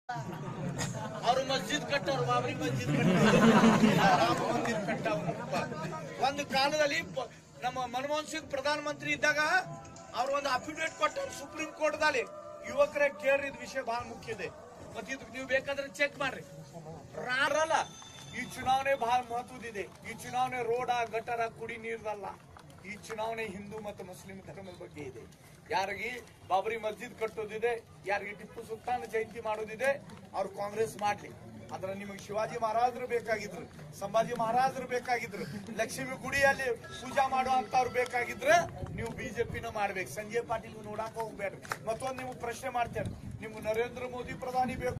ಅವ್ರು ಮಸ್ಜಿದ್ ಕಟ್ಟವ್ರು ಬಾಬರಿ ಮಸ್ಜಿದ್ ಕಟ್ಟವ್ರು ರಾಮ ಮಂದಿರ್ ಕಟ್ಟವ್ರು ಒಂದು ಕಾಲದಲ್ಲಿ ಪ- ನಮ್ಮ ಮನಮೋಹನ್ ಸಿಂಗ್ ಪ್ರಧಾನ ಮಂತ್ರಿ ಇದ್ದಾಗ ಅವ್ರು ಒಂದು ಅಫಿಡೇವಿಟ್ ಕೊಟ್ಟವ್ರು ಸುಪ್ರೀಂ ಕೋರ್ಟ್ದಲ್ಲಿ ಯುವಕರೇ ಕೇಳ್ರಿ ಇದು ವಿಷಯ ಬಹಳ ಮುಖ್ಯ ಇದೆ ಮತ್ತೆ ಇದಕ್ಕೆ ನೀವು ಬೇಕಾದ್ರೆ ಚೆಕ್ ಮಾಡ್ರಿ ರಾರಲ್ಲ ಈ ಚುನಾವಣೆ ಬಹಳ ಮಹತ್ವದಿದೆ ಈ ಚುನಾವಣೆ ರೋಡ ಗಟರ ಕುಡಿ ನೀರ್ದಲ್ಲ ಈ ಚುನಾವಣೆ ಹಿಂದೂ ಮತ್ತು ಮುಸ್ಲಿಂ ಧರ್ಮದ ಬಗ್ಗೆ ಇದೆ ಯಾರಿಗೆ ಬಾಬರಿ ಮಸ್ಜಿದ್ ಕಟ್ಟೋದಿದೆ ಯಾರಿಗೆ ಟಿಪ್ಪು ಸುಲ್ತಾನ್ ಜಯಂತಿ ಮಾಡೋದಿದೆ ಅವ್ರು ಕಾಂಗ್ರೆಸ್ ಮಾಡ್ಲಿ ಆದ್ರೆ ನಿಮಗೆ ಶಿವಾಜಿ ಮಹಾರಾಜರು ಬೇಕಾಗಿದ್ರು ಸಂಭಾಜಿ ಮಹಾರಾಜರು ಬೇಕಾಗಿದ್ರು ಲಕ್ಷ್ಮಿ ಗುಡಿಯಲ್ಲಿ ಪೂಜಾ ಮಾಡುವಂತವ್ರು ಬೇಕಾಗಿದ್ರೆ ನೀವು ಬಿಜೆಪಿನ ಮಾಡ್ಬೇಕು ಸಂಜಯ್ ಪಾಟೀಲ್ ನೋಡಾಕ ಹೋಗ್ಬೇಡ್ರಿ ಮತ್ತೊಂದು ನಿಮ್ಗೆ ಪ್ರಶ್ನೆ ಮಾಡ್ತೇನೆ ನಿಮ್ಗೆ ನರೇಂದ್ರ ಮೋದಿ ಪ್ರಧಾನಿ ಬೇಕು